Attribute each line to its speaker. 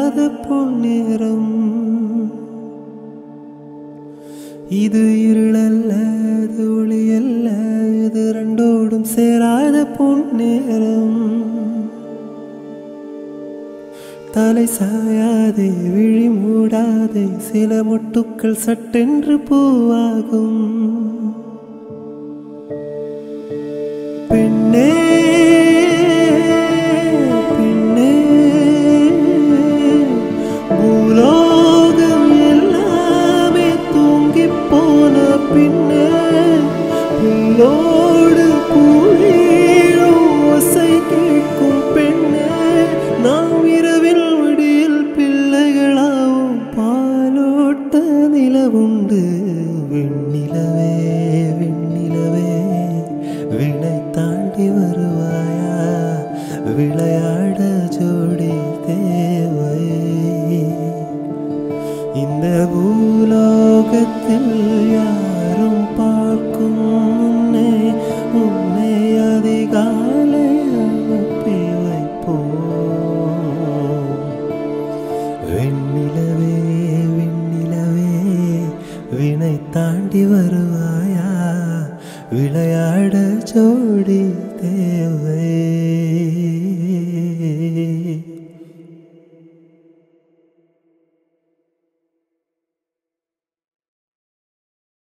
Speaker 1: சேராத பொன்னிறம் இது இருளல்ல இது ஒளியல்ல இது ரெண்டோடும் சேராத பொன்னிறம் தலை சாயாதே விழி மூடாதே சில மொட்டுக்கள் சட்டென்று பூவாகும் பெண்ணே பெண்ணே பூலோகம் எல்லாமே தூங்கி போன பின்னே புல்லோடு கூழீழும் ஓசை கேட்கும் பெண்ணே நாம் இரவில் விடியில் பிள்ளைகளாவும் பாலோட்ட நிலவுண்டு வெண்ணிலவே வெண்ணிலவே வினை தாண்டி வருவாயா விளையாட ஜோடி தேவை இந்த பூலோகத்தில் யாரும் பார்க்கும் முன்னே உன்னை அதிகாலை அனுப்பி வைப்போம் வெண்ணிலவே வெண்ணிலவே வினை தாண்டி வருவாயா விளையாட ஜோடி தேவை